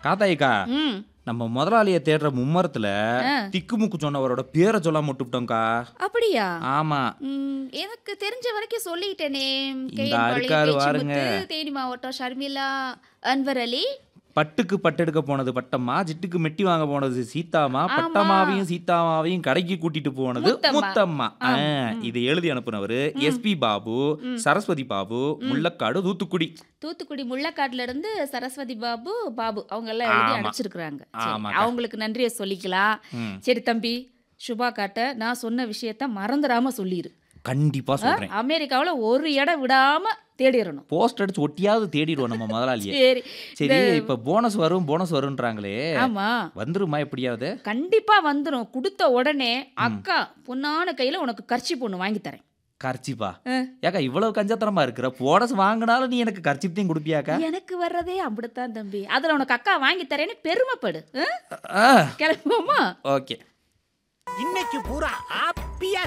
காத்தாயிக்கா ம் நம்ம முதலாளியை தேடுற மும்மரத்துல ஆ. திக்குமுக்கு சொன்னவரோட பேரை சொல்லாம விட்டுவிட்டோம்க்கா அப்படியா ஆமா ம், எனக்கு தெரிஞ்ச வரைக்கும் சொல்லிட்டேனே இந்த கேஎன் பாளையம், அழுக்காறு பேச்சிமுத்து, வாருங்க. தேனி மாவட்டம் ஷர்மிளா அன்வர் அலி பட்டுக்கு பட்டெடுக்க போனது பட்டம்மா ஜிட்டுக்கு மெட்டி வாங்க போனது சீதாமா ஆமா. பட்டமாவையும் சீதாமாவையும் கடைக்கு கூட்டிட்டு போனது முத்தம்மா. முத்தம்மா ஆ, ஆம். இதை எழுதி அனுப்புனவரு எஸ்பி பாபு சரஸ்வதி பாபு முள்ளக்காடு தூத்துக்குடி தூத்துக்குடி முள்ளக்காட்டுல இருந்து சரஸ்வதி பாபு பாபு அவங்க எல்லாம் எழுதி ஆமா. அனுப்பிச்சிருக்கிறாங்க சரி, ஆமாக்கா. அவங்களுக்கு நன்றியை சொல்லிக்கலாம் ம். சரி தம்பி சுபா காட்ட நான் சொன்ன விஷயத்த மறந்துடாம சொல்லிடு கண்டிப்பா சொல்றேன் அமெரிக்காவுல ஒரு இடம் விடாம தேடிடணும் போஸ்ட் அடிச்சு ஒட்டியாவது தேடிடுவோம் நம்ம முதலாளியை சரி சரி இப்ப போனஸ் வரும் போனஸ் வரும்ன்றாங்களே ஆமா வந்துருமா எப்படியாவது கண்டிப்பா வந்துரும் கொடுத்த உடனே அக்கா பொண்ணான கையில உனக்கு கர்ச்சி பொண்ணு வாங்கி தரேன் கர்ச்சிப்பா ஆ. ஏக்கா இவ்வளவு கஞ்சத்தனமா இருக்கிற போனஸ் வாங்கினாலும் நீ எனக்கு கர்ச்சிப்தையும் கொடுப்பியாக்கா எனக்கு வர்றதே அப்படித்தான் தம்பி அதுல உனக்கு அக்கா வாங்கி தரேன்னு பெருமைப்படு ஆ? ஆ, கிளம்புவோமா ஓகே இன்னைக்கு பூரா ஹாப்பியா